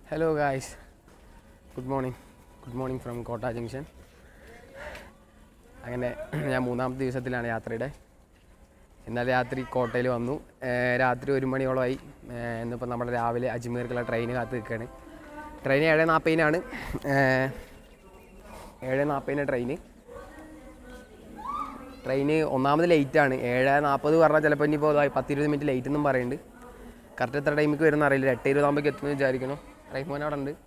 Hello guys good morning good morning from Kota junction അങ്ങനെ ഞാൻ മൂന്നാമത്തെ ദിവസത്തിലാണ് യാത്രയുടെ ഇന്നലെ രാത്രി കോട്ടയിൽ വന്നു ഏർ രാത്രി ഒരു മണിയോളമായി ഏർ ഇന്നിപ്പോൾ നമ്മുടെ രാവിലെ അജ്മീർക്കുള്ള ട്രെയിൻ കാത്ത് നിൽക്കുകയാണ് ട്രെയിൻ ഏഴ് നാൽപ്പതിനാണ് ഏഴ് നാൽപ്പതിന് ട്രെയിന് ട്രെയിന് ഒന്നാമത് ലേറ്റാണ് ഏഴ് നാൽപ്പത് പറഞ്ഞാൽ ചിലപ്പോൾ ഇനിയിപ്പോൾ പത്തിരുപത് മിനിറ്റ് ലേറ്റ് എന്നും പറയുന്നുണ്ട് കറക്റ്റ് എത്ര ടൈമിക്ക് വരുന്ന അറിയില്ല എട്ട് ഇരുപതാകുമ്പോഴേക്ക് എത്തുമെന്ന് വിചാരിക്കണം റൈമോൻ അവിടെ ഉണ്ട്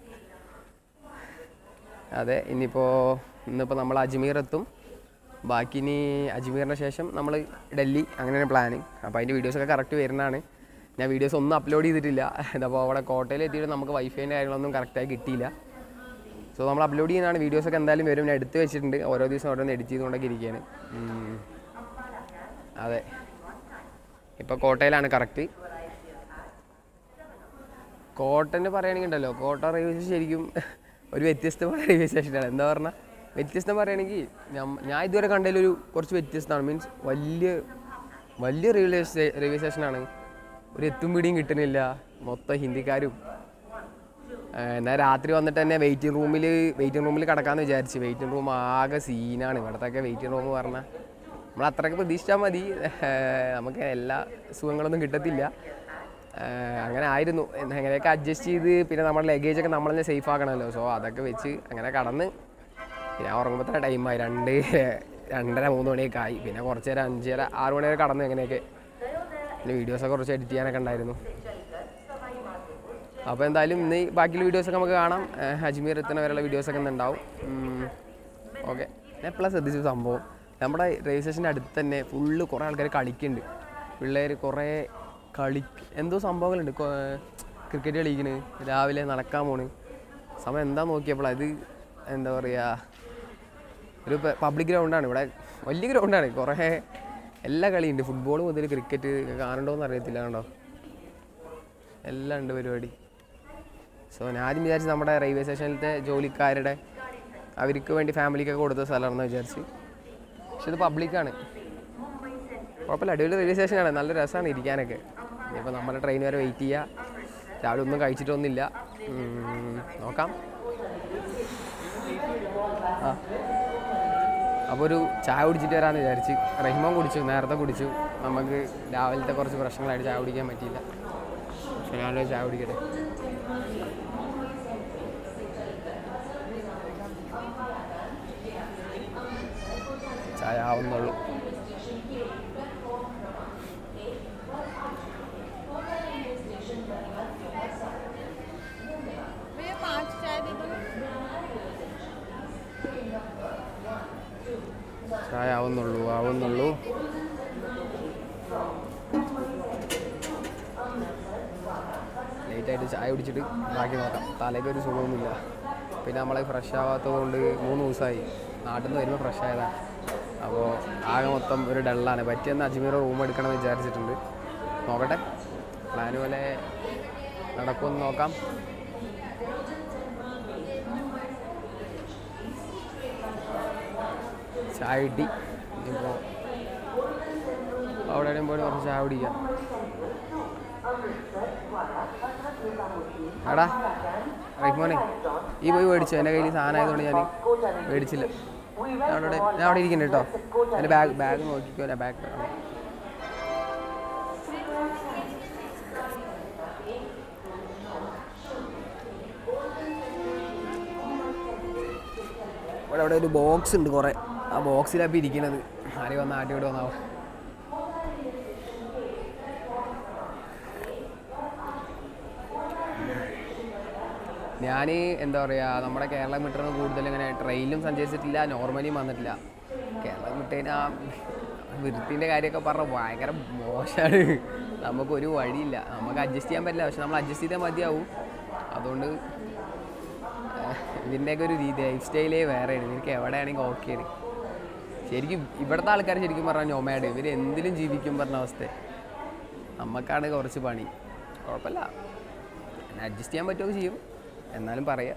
അതെ ഇനിയിപ്പോൾ ഇന്നിപ്പോൾ നമ്മൾ അജ്മീർ എത്തും ബാക്കി ഇനി അജ്മീറിന് ശേഷം നമ്മൾ ഡൽഹി അങ്ങനെയാണ് പ്ലാന് അപ്പോൾ അതിൻ്റെ വീഡിയോസൊക്കെ കറക്റ്റ് വരുന്നതാണ് ഞാൻ വീഡിയോസ് ഒന്നും അപ്ലോഡ് ചെയ്തിട്ടില്ല അപ്പോൾ അവിടെ കോട്ടയിൽ എത്തിയിട്ട് നമുക്ക് വൈഫൈൻ്റെ കാര്യങ്ങളൊന്നും കറക്റ്റായി കിട്ടിയില്ല സോ നമ്മൾ അപ്ലോഡ് ചെയ്യുന്നതാണ് വീഡിയോസൊക്കെ എന്തായാലും വരും ഞാൻ എടുത്ത് വെച്ചിട്ടുണ്ട് ഓരോ ദിവസം ഓരോന്ന് എഡിറ്റ് ചെയ്തുകൊണ്ടൊക്കെ ഇരിക്കുകയാണ് ഉം. അതെ ഇപ്പോൾ കോട്ടയിലാണ് കറക്റ്റ് കോട്ടൻ്റെ പറയുകയാണെങ്കിൽ ഉണ്ടല്ലോ കോട്ട റെയിൽവേ സ്റ്റേഷൻ ശരിക്കും ഒരു വ്യത്യസ്തമായ റെയിൽവേ സ്റ്റേഷനാണ് എന്താ പറഞ്ഞാൽ വ്യത്യസ്തം പറയുകയാണെങ്കിൽ ഞാൻ ഞാൻ ഇതുവരെ കണ്ടതിലൊരു കുറച്ച് വ്യത്യസ്തമാണ് മീൻസ് വലിയ വലിയ റെയിൽവേ സ്റ്റേ റെയിൽവേ സ്റ്റേഷനാണ് ഒരു എത്തും പിടിയും കിട്ടുന്നില്ല മൊത്തം ഹിന്ദിക്കാരും ഏഹ് എന്നാൽ രാത്രി വന്നിട്ട് തന്നെ വെയിറ്റിംഗ് റൂമിൽ വെയിറ്റിംഗ് റൂമിൽ കിടക്കാമെന്ന് വിചാരിച്ചു വെയിറ്റിംഗ് റൂം ആകെ സീനാണ് ഇവിടത്തൊക്കെ വെയിറ്റിംഗ് റൂം പറഞ്ഞാൽ നമ്മൾ അത്രയ്ക്ക് പ്രതീക്ഷിച്ചാൽ മതി ഏഹ് നമുക്ക് എല്ലാ സുഖങ്ങളൊന്നും കിട്ടത്തില്ല ഏഹ് അങ്ങനെ ആയിരുന്നു എന്ന് എങ്ങനെയൊക്കെ അഡ്ജസ്റ്റ് ചെയ്ത് പിന്നെ നമ്മുടെ ലഗേജ് ഒക്കെ നമ്മൾ തന്നെ സേഫ് ആക്കണമല്ലോ സോ അതൊക്കെ വെച്ച് അങ്ങനെ കടന്ന് ഞാൻ ഉറങ്ങുമ്പോൾ തന്നെ ടൈമായി രണ്ട് രണ്ടര മൂന്ന് മണിയൊക്കെ ആയി പിന്നെ കുറച്ച് നേരം അഞ്ചര ആറ് മണി വരെ കടന്നു എങ്ങനെയൊക്കെ പിന്നെ വീഡിയോസൊക്കെ കുറച്ച് എഡിറ്റ് ചെയ്യാനൊക്കെ ഉണ്ടായിരുന്നു അപ്പോൾ എന്തായാലും ഇന്ന് ഈ ബാക്കിയുള്ള വീഡിയോസൊക്കെ നമുക്ക് കാണാം ഏഹ് അജ്മീർ എത്തുന്ന വരെയുള്ള വീഡിയോസൊക്കെ ഇന്ന് ഉണ്ടാവും ഓക്കെ ഞാൻ എപ്പോഴാണ് ശ്രദ്ധിച്ചു സംഭവം നമ്മുടെ റെയിൽവേ സ്റ്റേഷൻ്റെ അടുത്ത് തന്നെ ഫുള്ള് കുറേ ആൾക്കാർ കളിക്കുന്നുണ്ട് പിള്ളേർ കുറേ കളി എന്തോ സംഭവങ്ങളുണ്ട് ക്രിക്കറ്റ് കളിക്കണ് രാവിലെ നടക്കാൻ പോണ് സമയം എന്താ നോക്കിയപ്പോൾ ഇത് എന്താ പറയുക ഒരു പബ്ലിക് ഗ്രൗണ്ടാണ് ഇവിടെ വലിയ ഗ്രൗണ്ടാണ് കുറേ എല്ലാ കളിയുണ്ട് ഫുട്ബോൾ മുതൽ ക്രിക്കറ്റ് കാണണ്ടോന്ന് അറിയത്തില്ല കണ്ടോ എല്ലാം ഉണ്ട് പരിപാടി സോ ഞാൻ ആദ്യം വിചാരിച്ചു നമ്മുടെ റെയിൽവേ സ്റ്റേഷനിലത്തെ ജോലിക്കാരുടെ അവർക്ക് വേണ്ടി ഫാമിലിക്കൊക്കെ കൊടുത്ത സ്ഥലമാണെന്ന് വിചാരിച്ച് പക്ഷെ ഇത് പബ്ലിക്കാണ് കുഴപ്പമില്ല അടിപൊളി റെയിൽവേ സ്റ്റേഷനാണ് നല്ല രസമാണ് ഇരിക്കാനൊക്കെ ഇനിയിപ്പോൾ നമ്മുടെ ട്രെയിൻ വരെ വെയിറ്റ് ചെയ്യുക രാവിലെ ഒന്നും കഴിച്ചിട്ടൊന്നുമില്ല ഉം, നോക്കാം ആ അപ്പോൾ ഒരു ചായ കുടിച്ചിട്ട് വരാമെന്ന് വിചാരിച്ച് റഹിമോൻ കുടിച്ചു നേരത്തെ കുടിച്ചു നമുക്ക് രാവിലത്തെ കുറച്ച് പ്രശ്നങ്ങളായിട്ട് ചായ കുടിക്കാൻ പറ്റിയില്ല പക്ഷെ ഞാനൊരു ചായ കുടിക്കട്ടെ ചായ ആവുന്നുള്ളൂ भैया पाँच चाय दे दो ചായ ആവുന്നുള്ളൂ ആവുന്നുള്ളൂ ലേറ്റായിട്ട് ചായ കുടിച്ചിട്ട് ബാക്കി നോക്കാം തലയ്ക്ക് ഒരു സുഖമൊന്നുമില്ല പിന്നെ നമ്മളെ ഫ്രഷ് ആവാത്തത് കൊണ്ട് മൂന്ന് ദിവസമായി നാട്ടിൽ നിന്ന് വരുമ്പോൾ ഫ്രഷ് ആയതാണ് അപ്പോൾ ആകെ മൊത്തം ഒരു ഡള്ളാണ് പറ്റിയെന്ന് അജ്മീർ റൂം എടുക്കണമെന്ന് വിചാരിച്ചിട്ടുണ്ട് നോക്കട്ടെ പ്ലാൻ പോലെ നടക്കുമെന്ന് നോക്കാം ചായ കിട്ടി ഇനിയിപ്പോൾ അവിടെ എവിടെയും പോയി കുറച്ച് ചായ കുടിക്കാം എടാ റൈമോനെ ഈ പോയി മേടിച്ചു എൻ്റെ കയ്യിൽ സാധനം ആയതുകൊണ്ട് ഞാൻ മേടിച്ചില്ല ഞാൻ അവിടെ ഞാൻ അവിടെ ഇരിക്കുന്നുണ്ട് കേട്ടോ എൻ്റെ ബാഗ് ബാഗ് നോക്കിക്കോ ഞാൻ ബാഗ് ഇവിടെ അവിടെ ഒരു ബോക്സ് ഉണ്ട് കുറേ ആ ബോക്സിലാണ് ഇപ്പോൾ ഇരിക്കുന്നത് ആരെയും വന്ന് ആട്ടി ഇവിടെ വന്നാവും ഞാൻ എന്താ പറയുക നമ്മുടെ കേരളം വിട്ടുന്ന കൂടുതൽ ഇങ്ങനെ ട്രെയിനിലും സഞ്ചരിച്ചിട്ടില്ല നോർമലിയും വന്നിട്ടില്ല കേരളം വിട്ടതിന് ആ വൃത്തിൻ്റെ കാര്യമൊക്കെ പറഞ്ഞാൽ ഭയങ്കര മോശമാണ് നമുക്കൊരു വഴിയില്ല നമുക്ക് അഡ്ജസ്റ്റ് ചെയ്യാൻ പറ്റില്ല പക്ഷെ നമ്മൾ അഡ്ജസ്റ്റ് ചെയ്താൽ മതിയാവും അതുകൊണ്ട് ഏഹ്, ഇതിൻ്റെയൊക്കെ ഒരു രീതി ലൈഫ് സ്റ്റൈലേ വേറെയാണ് നിനക്ക് എവിടെയാണെങ്കിൽ ഓക്കെയാണ് ശരിക്കും ഇവിടുത്തെ ആൾക്കാർ ശരിക്കും പറഞ്ഞാൽ നൊമാഡ് ഇവർ എന്തിലും ജീവിക്കും പറഞ്ഞ അവസ്ഥ നമുക്കാണ് കുറച്ച് പണി കുഴപ്പമില്ല അഡ്ജസ്റ്റ് ചെയ്യാൻ പറ്റുമോ ചെയ്യും എന്നാലും പറയാം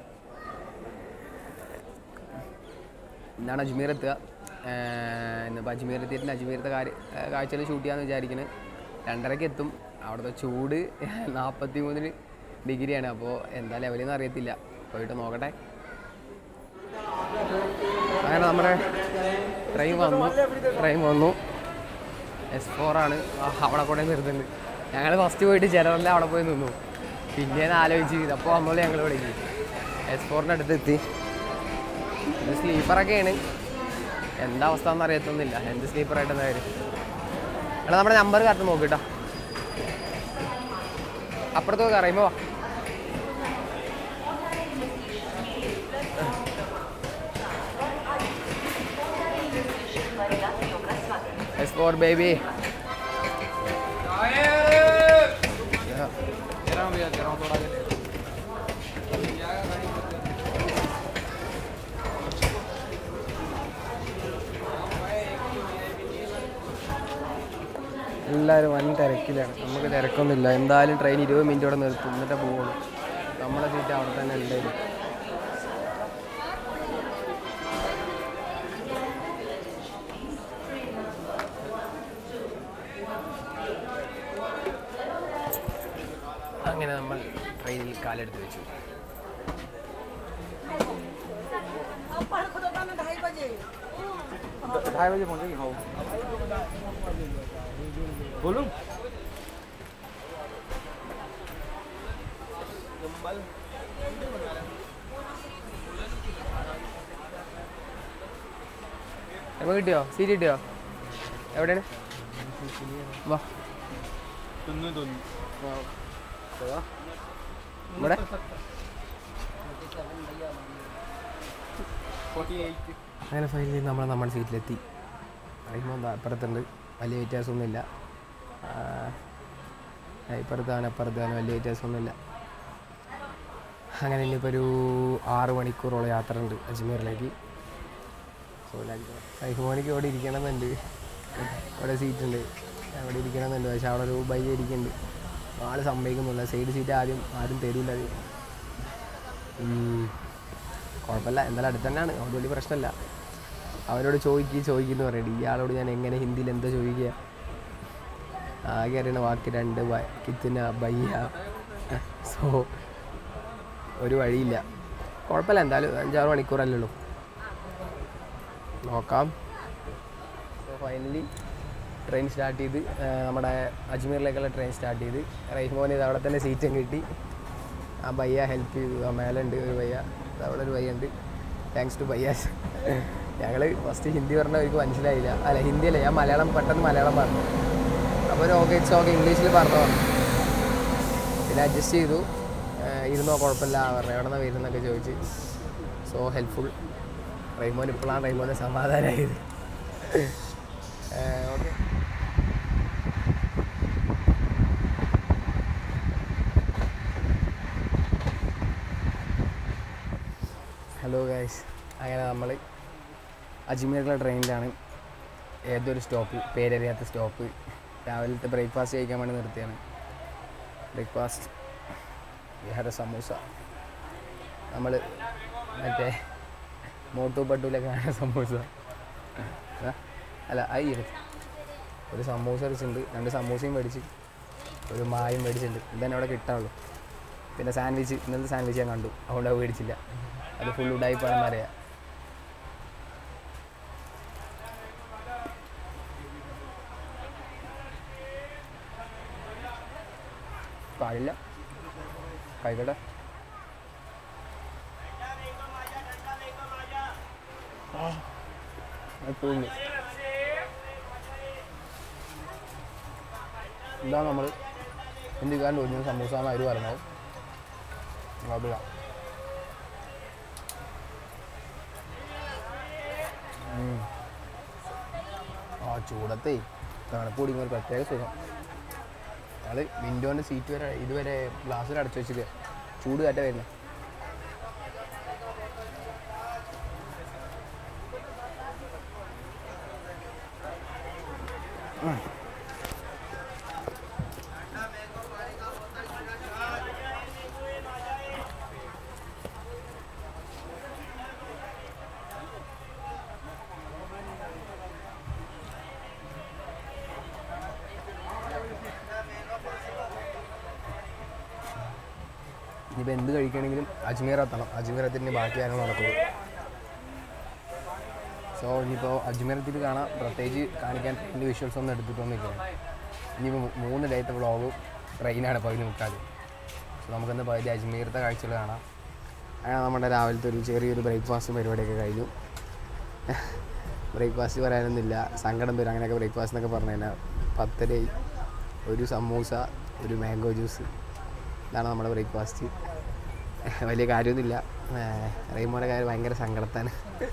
ഇന്നാണ് അജ്മീർ എത്തുക ഏഹ് ഇന്നിപ്പോൾ അജ്മീർ എത്തിയിട്ട് അജ്മീരത്തെ കാര്യ കാഴ്ചകൾ ഷൂട്ട് ചെയ്യാമെന്ന് വിചാരിക്കുന്നത് രണ്ടരയ്ക്ക് എത്തും അവിടുത്തെ ചൂട് നാൽപ്പത്തി മൂന്നിന് ഡിഗ്രിയാണ് അപ്പോൾ എന്താ ലെവലെന്ന് അറിയത്തില്ല പോയിട്ട് നോക്കട്ടെ അങ്ങനെ നമ്മുടെ ട്രെയിൻ വന്നു ട്രെയിൻ വന്നു എസ് ഫോർ ആണ് ആ, അവിടെ കൂടെ നിർത്തുന്നുണ്ട് ഞങ്ങൾ ഫസ്റ്റ് പോയിട്ട് ജനറലിൽ അവിടെ പോയി നിന്നു പിന്നേന്ന് ആലോചിച്ച് അപ്പോൾ നമ്മൾ ഞങ്ങൾ ഇവിടേക്ക് എസ് ഫോറിൻ്റെ അടുത്ത് എത്തി ഇത് സ്ലീപ്പറൊക്കെയാണ് എന്താ അവസ്ഥ എന്ന് അറിയത്തൊന്നുമില്ല എന്ത് സ്ലീപ്പറായിട്ട് എന്താ കാര്യം എടാ നമ്മുടെ നമ്പർ കറക്റ്റ് നോക്കിട്ടോ അപ്പുറത്ത് കറിയുമ്പോ എസ് ഫോർ ബേബി എല്ലാവരും വൻ തിരക്കിലാണ് നമുക്ക് തിരക്കൊന്നുമില്ല എന്തായാലും ട്രെയിൻ ഇരുപത് മിനിറ്റോടെ നിർത്തും എന്നിട്ടേ പോവുള്ളൂ നമ്മുടെ സീറ്റ് അവിടെ തന്നെ ഉണ്ടായിരുന്നു അങ്ങനെ നമ്മൾ ട്രെയിനിൽ കാലെടുത്ത് വെച്ചു ढाई बजे पहुंचेगी हाँ बोलूं നമുക്ക് കിട്ടിയോ സീറ്റ് കിട്ടിയോ എവിടെയാണ് വാ തുന്നു തുന്നു ഇവിടെ ഫോർട്ടി എയ്റ്റ് അങ്ങനെ ഫൈനലി നമ്മൾ നമ്മുടെ സീറ്റിലെത്തി കഴിയുമ്പോൾ അപ്പുറത്തുണ്ട് വലിയ വ്യത്യാസമൊന്നുമില്ല ആ, ഇപ്പുറത്താണ് അപ്പുറത്താണ് വലിയ വ്യത്യാസമൊന്നുമില്ല അങ്ങനെ ഇനിയിപ്പോൾ ഒരു ആറ് മണിക്കൂറോളം യാത്ര ഉണ്ട് അജ്മീറിലേക്ക് സോ സൈഹുമോനിക്ക് ഇവിടെ ഇരിക്കണമെന്നുണ്ട് ഇവിടെ സീറ്റ് ഉണ്ട് അവിടെ ഇരിക്കണമെന്നുണ്ട് പക്ഷേ അവിടെ ഒരു ബൈ ഇരിക്കുന്നുണ്ട് ആൾ സമ്മതിക്കുന്നില്ല സൈഡ് സീറ്റ് ആദ്യം ആരും തരില്ല അത് ഉം. കുഴപ്പമില്ല എന്തായാലും അടുത്ത് തന്നെയാണ് അതുകൊണ്ട് വലിയ പ്രശ്നമില്ല അവരോട് ചോദിക്കുക ചോദിക്കുന്നു പറയട്ടെ ഇയാളോട് ഞാൻ എങ്ങനെ ഹിന്ദിയിൽ എന്താ ചോദിക്കുക ആകെ അറിയണ വാക്ക് രണ്ട് ബ- കിത്തുന ബയ്യ സോ ഒരു വഴിയില്ല കുഴപ്പമില്ല എന്തായാലും അഞ്ചാറ് മണിക്കൂറല്ലേ ഉള്ളൂ നോക്കാം സോ ഫൈനലി ട്രെയിൻ സ്റ്റാർട്ട് ചെയ്ത് ആ, നമ്മുടെ അജ്മീറിലേക്കുള്ള ട്രെയിൻ സ്റ്റാർട്ട് ചെയ്ത് റൈഹ്മോൻ ഇത് അവിടെ തന്നെ സീറ്റും കിട്ടി ആ ബയ്യ ഹെൽപ്പ് ചെയ്തു ആ മേലെ ഉണ്ട് ഒരു ബയ്യ ഇത് അവിടെ ഒരു ബയ്യ ഉണ്ട് താങ്ക്സ് ടു ബയ്യാസ് ഞങ്ങൾ ഫസ്റ്റ് ഹിന്ദി പറഞ്ഞവർക്ക് മനസ്സിലായില്ല അല്ല ഹിന്ദി അല്ല ഞാൻ മലയാളം പെട്ടെന്ന് മലയാളം പറഞ്ഞു അപ്പോൾ ഒരു ഓക്കെ ഇറ്റ്സ് ഓക്കെ ഇംഗ്ലീഷിൽ പറഞ്ഞു പറഞ്ഞു പിന്നെ അഡ്ജസ്റ്റ് ചെയ്തു ആ, ഇരുന്നോ കുഴപ്പമില്ല പറഞ്ഞു എവിടെ നിന്നാണ് വരുന്നൊക്കെ ചോദിച്ച് സോ ഹെൽപ്ഫുൾ റൈമോൻ ഇപ്പോഴാണ് റൈമോനെ സമാധാനമായത് ഓക്കെ ഹലോ ഗൈസ് അങ്ങനെ നമ്മൾ അജ്മീറിലെ ട്രെയിനിലാണ് ഏതൊരു സ്റ്റോപ്പ് പേരറിയാത്ത സ്റ്റോപ്പ് രാവിലത്തെ ബ്രേക്ക്ഫാസ്റ്റ് കഴിക്കാൻ വേണ്ടി നിർത്തിയാണ് ബ്രേക്ക്ഫാസ്റ്റ് വിഹാര സമൂസ നമ്മൾ മറ്റേ മോട്ടു പട്ടൂലൊക്കെ കാണുന്ന സമൂസ ആ, അല്ല ആയി ഒരു സമൂസ അടിച്ചിട്ടുണ്ട് രണ്ട് സമൂസയും മേടിച്ച് ഒരു മായും മേടിച്ചിട്ടുണ്ട് ഇതന്നെ അവിടെ കിട്ടാനുള്ളൂ പിന്നെ സാൻഡ്വിച്ച് ഇന്നലത്തെ സാൻഡ്വിച്ച് ഞാൻ കണ്ടു അതുകൊണ്ട് അത് മേടിച്ചില്ല അത് ഫുൾ ഉടായിപ്പാണെന്ന് അറിയാം പാടില്ല കഴിക്കട്ടെ ആ, അത് തൂങ്ങി ഇതാ നമ്മൾ ഹിന്ദിക്കാരൻ ഒഴിഞ്ഞ സമൂസ എന്ന് അവർ പറഞ്ഞത് കുഴപ്പമില്ല ഉം. ആ ചൂടത്തേ തണുപ്പ് കുടിക്കുന്ന ഒരു പ്രത്യേക സുഖം ഞങ്ങൾ വിൻഡോൻ്റെ സീറ്റ് വരെ ഇതുവരെ ഗ്ലാസ്സിൽ അടച്ചു വെച്ചിട്ട് ചൂട് കാറ്റ വരുന്നത് ഇനിയിപ്പോൾ എന്ത് കഴിക്കണമെങ്കിലും അജ്മീർ എത്തണം അജ്മീർ എത്തിയിട്ട് ബാക്കി കാര്യങ്ങൾ നടക്കുള്ളൂ സോ ഇനിയിപ്പോൾ അജ്മീർ എത്തിയിട്ട് കാണാം പ്രത്യേകിച്ച് കാണിക്കാൻ ട്രെയിനിൻ്റെ വിഷ്വൽസ് ഒന്നും എടുത്തിട്ടൊന്നുമില്ല ഇനിയിപ്പോൾ മൂന്ന് ഡേത്തെ വ്ളോഗും ട്രെയിനാണ് പകുതി മുക്കാൽ സോ നമുക്കൊന്ന് പകുതി അജ്മീരത്തെ കാഴ്ചകൾ കാണാം അങ്ങനെ നമ്മുടെ രാവിലത്തെ ഒരു ചെറിയൊരു ബ്രേക്ക്ഫാസ്റ്റ് പരിപാടിയൊക്കെ കഴിഞ്ഞു ബ്രേക്ക്ഫാസ്റ്റ് പറയാനൊന്നുമില്ല സങ്കടം വരും അങ്ങനെയൊക്കെ ബ്രേക്ക്ഫാസ്റ്റ് എന്നൊക്കെ പറഞ്ഞു കഴിഞ്ഞാൽ പത്തരയായി ഒരു സമൂസ ഒരു മാംഗോ ജ്യൂസ് ഇതാണ് നമ്മുടെ ബ്രേക്ക്ഫാസ്റ്റ് വലിയ കാര്യമൊന്നുമില്ല റെയ്മോൻ്റെ കാര്യം ഭയങ്കര സങ്കടത്താണ്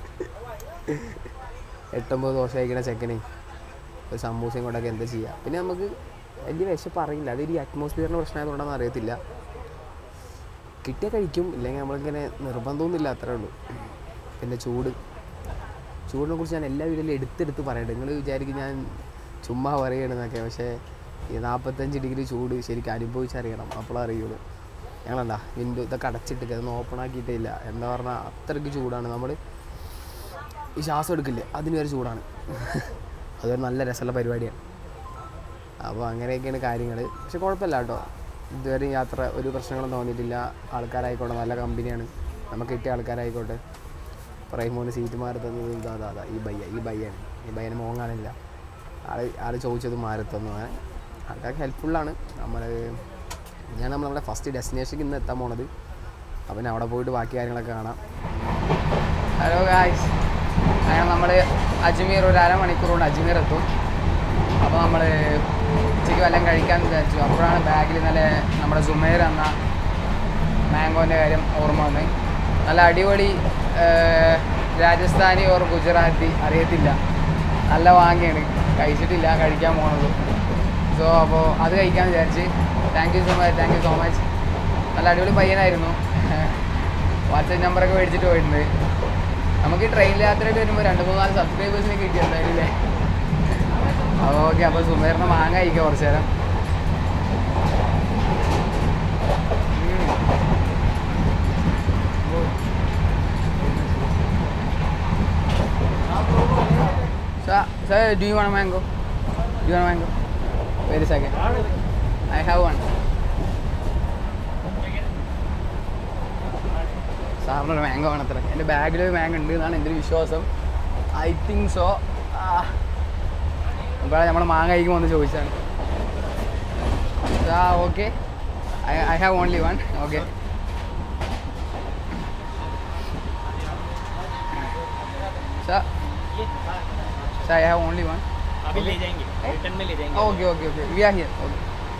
എട്ടൊമ്പത് ദോശ കഴിക്കണ ചെക്കനെ ഒരു സമൂസയും കൊണ്ടൊക്കെ എന്താ ചെയ്യുക പിന്നെ നമുക്ക് വലിയ വിശപ്പ് അറിയില്ല അതൊരു അറ്റ്മോസ്ഫിയറിൻ്റെ പ്രശ്നമായതുകൊണ്ടാണെന്ന് അറിയത്തില്ല കിട്ടിയ കഴിക്കും ഇല്ലെങ്കിൽ നമ്മളിങ്ങനെ നിർബന്ധമൊന്നുമില്ല അത്രേ ഉള്ളൂ പിന്നെ ചൂട് ചൂടിനെ കുറിച്ച് ഞാൻ എല്ലാ വീഡിയോയിലും എടുത്തെടുത്ത് പറയട്ടെ നിങ്ങൾ വിചാരിക്കും ഞാൻ ചുമ്മാ പറയണമെന്നൊക്കെ പക്ഷേ ഈ നാൽപ്പത്തഞ്ച് ഡിഗ്രി ചൂട് ശരിക്കും അനുഭവിച്ചറിയണം അപ്പോഴേ അറിയുള്ളൂ ഞങ്ങളെന്താ വിൻഡോ ഇതൊക്കെ അടച്ചിട്ട് അതൊന്നും ഓപ്പൺ ആക്കിയിട്ടേ ഇല്ല എന്താ പറഞ്ഞാൽ അത്രയ്ക്ക് ചൂടാണ് നമ്മൾ ഈ ശ്വാസം എടുക്കില്ലേ അതിന് വരെ ചൂടാണ് അതൊരു നല്ല രസമുള്ള പരിപാടിയാണ് അപ്പോൾ അങ്ങനെയൊക്കെയാണ് കാര്യങ്ങൾ പക്ഷെ കുഴപ്പമില്ല കേട്ടോ ഇതുവരെ യാത്ര ഒരു പ്രശ്നങ്ങളും തോന്നിയിട്ടില്ല ആൾക്കാരായിക്കോട്ടെ നല്ല കമ്പനിയാണ് നമുക്ക് കിട്ടിയ ആൾക്കാരായിക്കോട്ടെ പ്രൈമോന് സീറ്റ് മാറി തന്നത് ഇതാ അതാ അതാ ഈ ബയ്യ ഈ ബയ്യാണ് ഈ ബയ്യനെ മോങ്ങാനില്ല ആൾ ആൾ ചോദിച്ചത് മാറി തന്നു അങ്ങനെ ആൾക്കാർക്ക് ഹെൽപ്ഫുള്ളാണ് നമ്മൾ ഞാൻ നമ്മൾ നമ്മുടെ ഫസ്റ്റ് ഡെസ്റ്റിനേഷനിൽ ഇന്ന് എത്താൻ പോണത് അപ്പം അവിടെ പോയിട്ട് ബാക്കി കാര്യങ്ങളൊക്കെ കാണാം ഹലോ ഗായ്സ് അങ്ങനെ നമ്മൾ അജ്മീർ ഒരു അരമണിക്കൂർ കൊണ്ട് അജ്മീർ എത്തും അപ്പോൾ നമ്മൾ ഉച്ചയ്ക്ക് വല്ലതും കഴിക്കാൻ വിചാരിച്ചു അപ്പോഴാണ് ബാഗിൽ നല്ല നമ്മുടെ സുമേർ എന്ന മാംഗോൻ്റെ കാര്യം ഓർമ്മ വന്നത് നല്ല അടിപൊളി ഏർ, രാജസ്ഥാനി ഓർ ഗുജറാത്തി അറിയത്തില്ല നല്ല വാങ്ങിയാണ് കഴിച്ചിട്ടില്ല കഴിക്കാൻ പോണുള്ളൂ സോ അപ്പോൾ അത് കഴിക്കാൻ വിചാരിച്ച് thank you so much thank you so much നല്ല അടിപൊളി പയ്യനായിരുന്നു വാട്സപ്പ് നമ്പറൊക്കെ മേടിച്ചിട്ട് പോയിട്ടുണ്ട് നമുക്ക് ട്രെയിൻ യാത്രയായിട്ട് വരുമ്പോൾ രണ്ട് മൂന്ന് നാല് സബ്സ്ക്രൈബേഴ്സിനെ കിട്ടി എന്തായാലും അല്ലേ അപ്പോൾ ഓക്കെ അപ്പോൾ സുമേറിനെ മാങ്ങ കഴിക്കാം കുറച്ച് നേരം ഉം. Sir, sir, do you want a mango? Do you want a mango? Wait a second. I have one. സാറിനൊരു മാംഗോ വേണത്ര എൻ്റെ ബാഗിൽ ഒരു മാംഗോ ഉണ്ട് എന്നാണ് എൻ്റെ ഒരു വിശ്വാസം ഐ തിങ്ക് സോ അപ്പോഴാണ് നമ്മൾ മാങ്ങ കഴിക്കുമ്പോൾ ഒന്ന് ചോദിച്ചാണ് ആ okay I I have only one okay sir sir I have only one अभी ले जाएंगे रिटर्न में ले जाएंगे okay okay okay we are here okay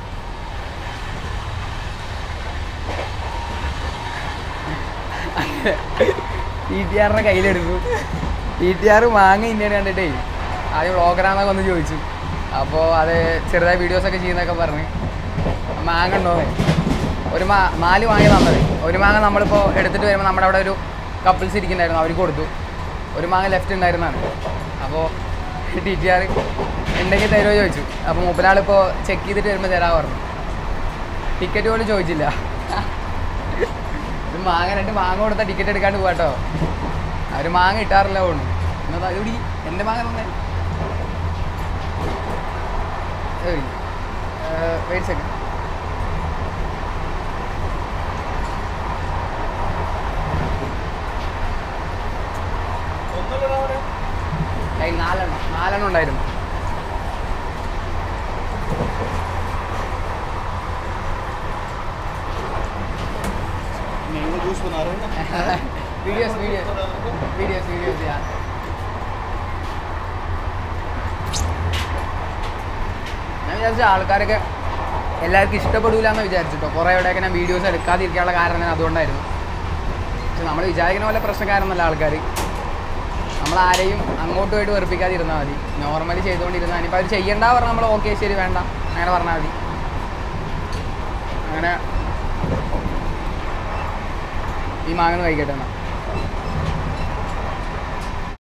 T T ആറിനെ കയ്യിലെടുക്കും ടി ടി ആർ മാങ്ങ ഇന്ത്യനെ കണ്ടിട്ടേ ആദ്യം വ്ളോഗറാന്നൊക്കെ ഒന്ന് ചോദിച്ചു അപ്പോൾ അത് ചെറുതായി വീഡിയോസൊക്കെ ചെയ്യുന്നൊക്കെ പറഞ്ഞ് മാങ്ങ ഉണ്ടോന്ന് ഒരു മാ നാല് മാങ്ങ തന്നത് ഒരു മാങ്ങ നമ്മളിപ്പോൾ എടുത്തിട്ട് വരുമ്പോൾ നമ്മുടെ അവിടെ ഒരു കപ്പിൾസ് ഇരിക്കുന്നുണ്ടായിരുന്നു അവർക്ക് കൊടുത്തു ഒരു മാങ്ങ ലെഫ്റ്റ് ഉണ്ടായിരുന്നതാണ് അപ്പോൾ ടി ടി ആർ ഉണ്ടെങ്കിൽ തരുമോ ചോദിച്ചു അപ്പോൾ മൂപ്പനാളിപ്പോൾ ചെക്ക് ചെയ്തിട്ട് വരുമ്പോൾ തരാൻ പറഞ്ഞു ടിക്കറ്റ് പോലും ചോദിച്ചില്ല ഇത് മാങ്ങ രണ്ട് മാങ്ങ കൊടുത്താൽ ടിക്കറ്റ് എടുക്കാണ്ട് പോകാട്ടോ അവർ മാങ്ങ ഇട്ടാറില്ല പോണു എന്നാ ഇവിടെ എൻ്റെ മാങ്ങ തന്നെ വെയിറ്റ് സെക്കൻഡ് കയ്യിൽ നാലെണ്ണം നാലെണ്ണം ഉണ്ടായിരുന്നു मैंगो जूस बना रहे हैं ना വീഡിയോസ് വീഡിയോസ് വീഡിയോസ് വീഡിയോസ് ചെയ്യാം ഞാൻ വിചാരിച്ച ആൾക്കാരൊക്കെ എല്ലാവർക്കും ഇഷ്ടപ്പെടില്ല എന്ന് വിചാരിച്ചിട്ടോ കുറേ ഇവിടെയൊക്കെ ഞാൻ വീഡിയോസ് എടുക്കാതിരിക്കാനുള്ള കാരണം തന്നെ അതുകൊണ്ടായിരുന്നു പക്ഷെ നമ്മൾ വിചാരിക്കുന്ന പോലെ പ്രശ്നക്കാരൊന്നുമല്ല ആൾക്കാർ നമ്മൾ ആരെയും അങ്ങോട്ട് പോയിട്ട് വെറുപ്പിക്കാതിരുന്നാൽ മതി നോർമലി ചെയ്തുകൊണ്ടിരുന്നാൽ ഇനിയിപ്പോൾ അവർ ചെയ്യണ്ട പറഞ്ഞാൽ നമ്മൾ ഓക്കെ ശരി വേണ്ട അങ്ങനെ പറഞ്ഞാൽ മതി അങ്ങനെ ഈ മാങ്ങ ഒന്ന് കഴിക്കട്ടെ എന്നാൽ